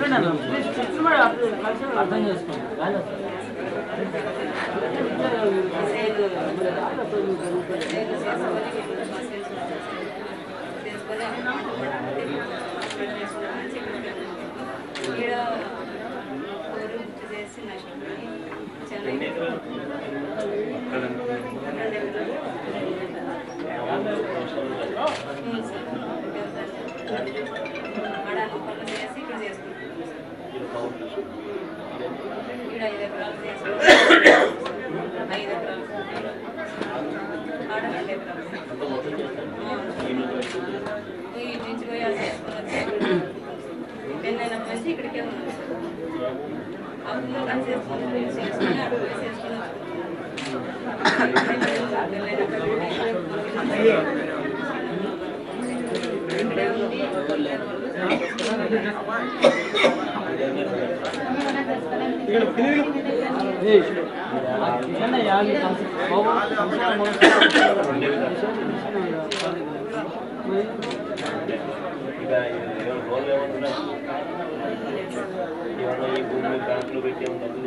అర్థం చేసుకోండి కాదు ఇక్కడ ఐదు ఎకరాలు చేసుకుంటాం ఐదు ఎకరాలు ఆడ రెండు ఎకరాలు ఈ నుంచి పోయి అది చేసుకున్నారు పెళ్ళైనప్పటి నుంచి ఇక్కడికే ఉన్నాం అప్పుడు కలిసి చేసుకుని చేసుకుని అక్కడ పోయి చేసుకుని ఇక్కడే ఉంది యాభై ఇక లోన్లు ఏమంటున్నా ఏమన్నా ఈ భూమి బ్యాంకులో పెట్టి ఏమన్నా డబ్బులు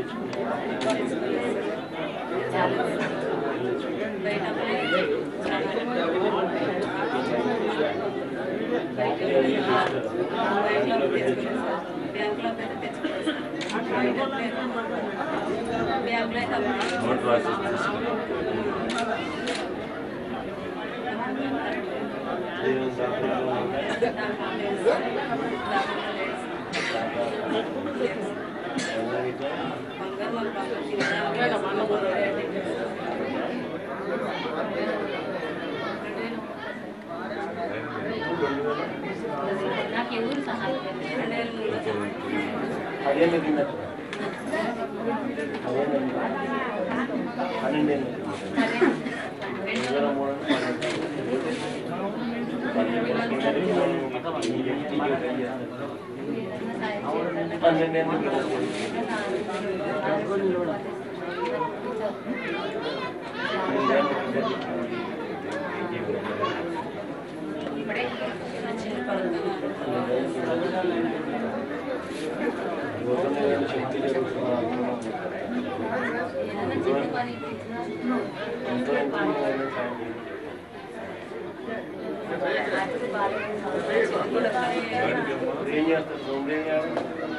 నోట్ రాసి నాకు ఎవరు సహాయం అదేంటి తిన్నట్టు పన్నెండు పన్నెండు ఇప్పుడే చిన్న పడుతున్నారు ఏదైనా చిన్న పని ఏం చేస్తారు సోమరి ఏం చేయాలి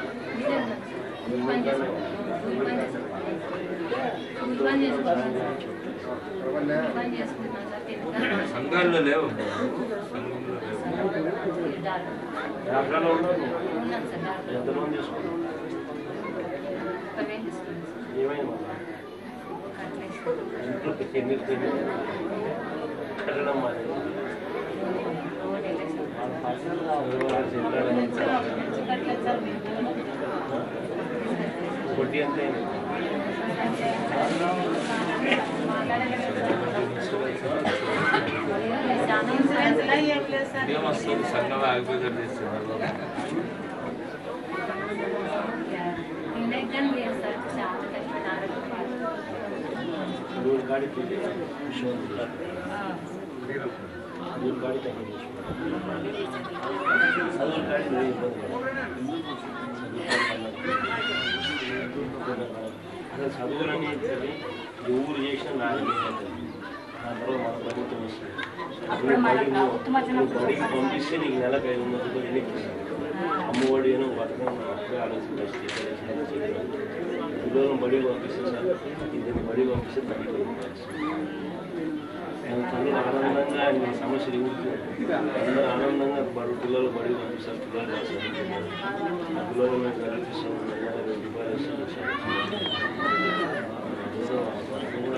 సంఘాల్లో లేవు సంఘంలో లేవు డాక్టర్లు ఉన్నారు ఎంతమంది తీసుకున్నారు ఏమైంది ఇంట్లో ఎన్ని ఎన్ని కట్టడం మరి వడ్డీ ఎంత అయింది ఏం వస్తుంది సంఘంలో ఆగిపోయి చేస్తున్నారు दूर गाड़ी की दूर गाड़ी तक दूर गाड़ी नहीं అసలు చదువులని చెప్పి ఊరు చేసిన నాలుగు దాని తర్వాత మన ప్రభుత్వం వస్తుంది నువ్వు బడికి నువ్వు బడికి పంపిస్తే నీకు నెలకు ఐదు వందల రూపాయలు ఎన్నిక అమ్మఒడి అని పథకం అప్పుడే ఆలోచించి పిల్లలను బడికి పంపిస్తే సార్ ఇద్దరిని బడికి పంపిస్తే తగ్గిపోయింది ఆయన తల్లి ఆనందంగా ఆయన సమస్యలు ఊరుతుంది అందరూ ఆనందంగా బడు పిల్లలు బడికి పంపిస్తారు పిల్లలు బాగా చదువుకుంటారు. ఆ పిల్లలు మేము కల్పిస్తాం వెయ్యి రూపాయలు ఇస్తాం ఏదో ఆ పథకం కూడా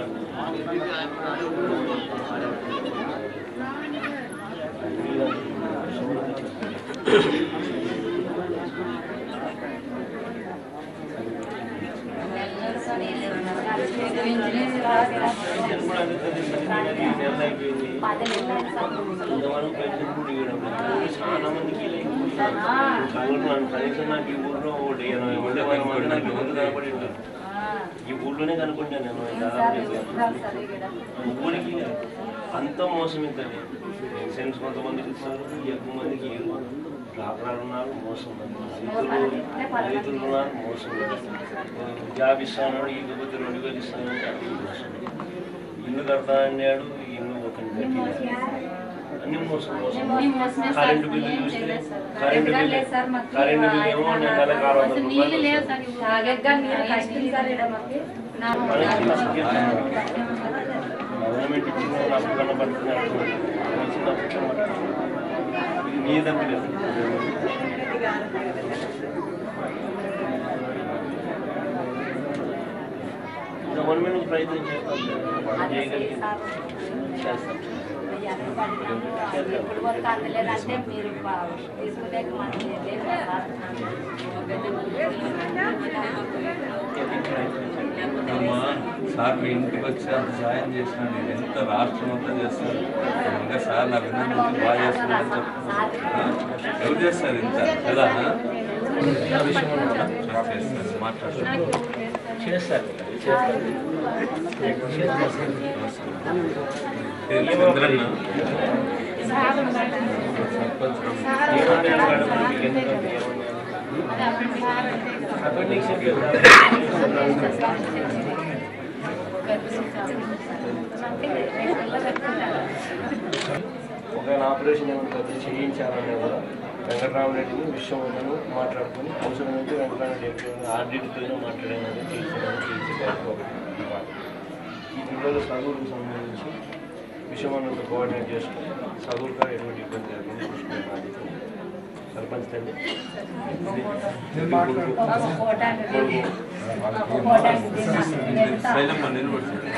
పెన్షన్ కూడా అందుతుంది మరి ఈ నెల అయిపోయింది ఇంతవరకు పెన్షన్ కూడా ఇవ్వడం లేదు. చాలా మందికి లేదు. కళ్ళు నాకు కనీసం నాకు ఈ ఊళ్ళో ఒకటి ఎనభై మంది వంద మంది నాకు ఈ ఊళ్ళో కనపడి ఉంటారు ఈ ఊళ్ళోనే కనుక్కుంటాను నేను దాదాపు చెప్పాను. ఊరికి అంత మోసం ఇంతండి పెన్షన్స్ కొంతమందికి ఇస్తారు ఎక్కువ మందికి ఇవ్వరు డాక్టర్లు ఉన్నారు మోసం ఉంది. రైతులు రైతులు ఉన్నారు మోసం ఉంది. జాబ్ ఇస్తాను ఇకపోతే రెండు వేలు ఇస్తాను అది మోసం ఇల్లు కడతా అన్నాడు ఇల్లు ఒక అన్ని మోసం మోసం కరెంటు బిల్లు చూస్తే కరెంటు బిల్లు కరెంటు బిల్లు ఏమో నెలకు ఆరు వందల రూపాయలు గవర్నమెంట్ ఇచ్చిన నాకు కనబడుతున్నాడు ఇచ్చిన ఇది నీ తప్పలేదు గవర్నమెంట్ ప్రయత్నం చేస్తాం చేయగలిగింది చేస్తాం ఇప్పుడు వరకు అందలేదంటే మీరు తీసుకునే మనకి లేదు కదా అమ్మా సార్ మీ ఇంటికి వచ్చి అంత సాయం చేసిన నేను ఎంత రాష్ట్రం అంతా చేస్తాను ఇంకా సార్ నా విధానం బాగా చేస్తున్నాను చెప్పు ఆ? ఎవరు చేస్తారు ఇంత కదా చేస్తారు మాట్లాడతారు చేస్తారు చేస్తారు ఇది చంద్రన్న సర్పంచ్ ఏమన్నా అడగండి, మీకు ఎందుకంటే ఏమన్నా అకౌంటింగ్ ఒకవేళ ఆపరేషన్ ఏమైనా పెద్ద చేయించాలన్నా కూడా వెంకటరామరెడ్డిని విశ్వమను మాట్లాడుకుని అవసరమైతే వెంకటరామరెడ్డి ఆర్డీటీతో మాట్లాడేది చేయించడానికి చేయించడానికి ఈ పిల్లల చదువులకు సంబంధించి విషయమన్నతో కోఆర్డినేట్ చేసుకుని చదువుగా ఎటువంటి ఇబ్బంది లేకుండా చూసుకునే బాధ్యత సర్పంచ్ తల్లి శైలమ్మ నిలబడుతుంది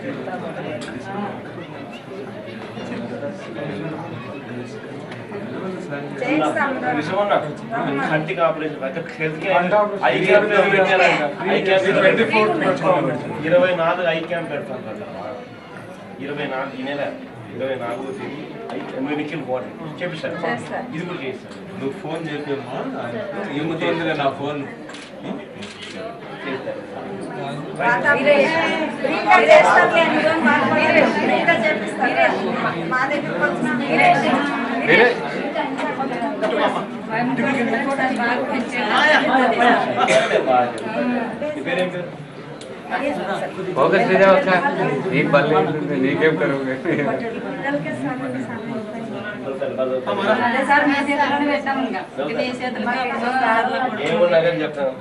విషయమన్న కంటికి ఆపరేషన్ అయితే హెల్త్ ఐ క్యాంప్ పెట్టారంట ఐ క్యాంప్ ఇరవై నాలుగు ఐ క్యాంప్ పెడతాం కదా ఇరవై నాలుగు ఈ నెల ఇరవై నాలుగో తేదీ ఐ మెడికల్ బాడీ చెప్పిస్తారు ఇది కూడా చేస్తారు నువ్వు ఫోన్ చేపమ్మా ఏముతోందిలే నా ఫోన్ చేస్తారు మీ పేరేం పేరు ఫోకస్ చేయవచ్చా నీ పల్లె నీకేం కరువు సార్ మీ చేతుల్లోనే పెట్టాము ఇంకా ఇది మీ చేతుల్లో ఏమున్నా కానీ చెప్తాను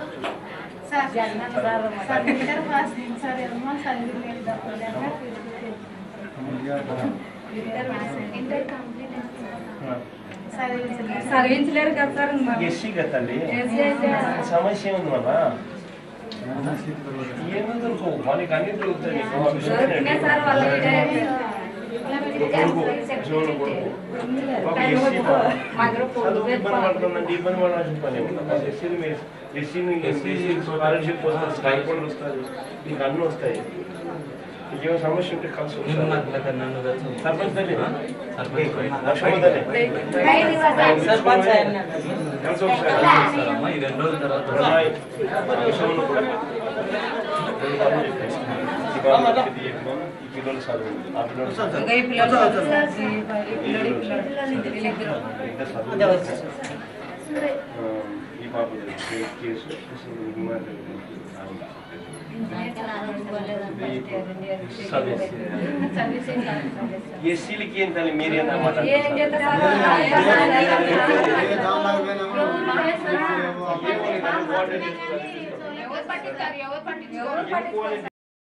చదివించలేరు కదా సార్ ఇంకా. ఎస్సీ కదా తల్లి ఎస్సీ అయితే సమస్య ఉంది మన ఏమో దొరకవు మనకి అన్ని దొరుకుతాయి నీకు. దొరికినాయి సార్ వాళ్ళ కొడుకు, శివుని కొడుకు. ఒక ఎస్సీ పాపం. మా గ్రూప్ చదువు ఇబ్బంది పడుతుందంటే ఇబ్బంది పడాల్సిన పని ఉంది ఎస్సీని మీరు ఎస్సీని ఎస్సీ స్కాలర్షిప్ వస్తుంది స్టైఫండ్ వస్తుంది మీకు అన్నీ వస్తాయి ఇంకేమో సమస్య ఉంటే కలిసి వస్తారు సర్పంచ్ తల్లి లక్ష్మమ్మ తల్లి సర్పంచ్ ఆయన కలిసి వస్తారు అమ్మా ఈ రెండు రోజుల తర్వాత ఉన్నాయి. ఆ విషయంలో కూడా రెండు పనులు చెప్పేసి. ఈ బాబు ఇది చెప్పమను, ఈ పిల్లలు చదువు ఆ పిల్లలు చదువు. ఇంకా ఈ పిల్లలు ఈ పిల్లలు ఈ పిల్లలు వీళ్ళిద్దరు ఇద్దరు చదువు. ఆ, ఈ పాప కేసు కేసు అసలు ఇది మాట్లాడుతుంది. ఎస్సీలకి ఏం తల్లి మీరేందన్నమాట ఏం చేస్తారు సార్ ఎవరు పట్టిస్తారు ఎవరు పట్టించుకోరు